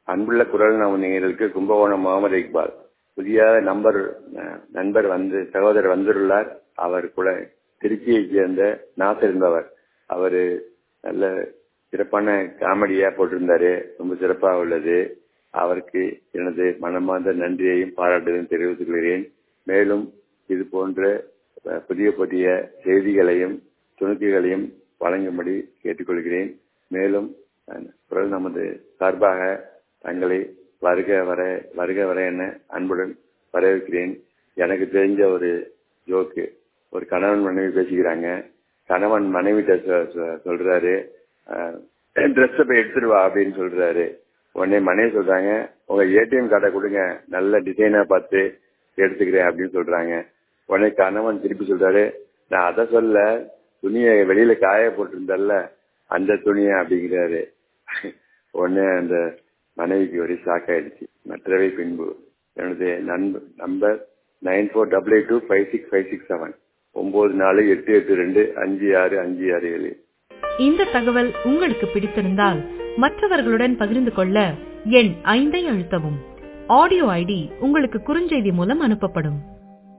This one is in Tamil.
அன்புள்ள குரல் நம்ம நேயர்களுக்கு கும்பகோணம் முகமது இக்பால் புதிய நம்பர் அஹ், நண்பர் வந்து சகோதரர் வந்துள்ளார் அவர் கூட திருச்சியைச் சேர்ந்த நாசர் என்பவர் அவரு நல்ல சிறப்பான காமெடியா போட்டிருந்தாரு ரொம்ப சிறப்பாக உள்ளது அவருக்கு எனது மனமார்ந்த நன்றியையும் பாராட்டுதலையும் தெரிவித்துக் கொள்கிறேன் மேலும் இது போன்ற அஹ், புதிய புதிய செய்திகளையும் துணுக்குகளையும் வழங்கும்படி கேட்டுக்கொள்கிறேன் மேலும் அஹ், குரல் நமது சார்பாக தங்களை வருக வர வருக வர என அன்புடன் வரவேற்கிறேன் எனக்கு தெரிஞ்ச ஒரு ஜோக்கு ஒரு கணவன் மனைவி பேசிக்கிறாங்க கணவன் மனைவிட்ட சொ- சொ- சொல்றாரு ட்ரெஸ் போய் எடுத்துட்டு வா அப்படின்னு சொல்றாரு உடனே மனைவி சொல்றாங்க உங்க ஏடிஎம் கார்டை கொடுங்க நல்ல டிசைனா பார்த்து எடுத்துக்கிறேன் அப்படின்னு சொல்றாங்க உடனே கணவன் திருப்பி சொல்றாரு நான் அதை சொல்ல துணியை வெளியில காய போட்டிருந்தல்ல அந்த துணியை அப்படிங்கிறாரு உடனே அந்த மனைவிக்கு ஒரு ஷாக் ஆயிடுச்சு மற்றவை பின்பு எனது நண்பர் number nine four double eight two five six five six seven ஒன்பது நாலு எட்டு எட்டு ரெண்டு அஞ்சு ஆறு அஞ்சு ஆறு ஏழு இந்த தகவல் உங்களுக்கு பிடித்திருந்தால் மற்றவர்களுடன் பகிர்ந்து கொள்ள எண் ஐந்தை அழுத்தவும் ஆடியோ ஐடி உங்களுக்கு குறுஞ்செய்தி மூலம் அனுப்பப்படும்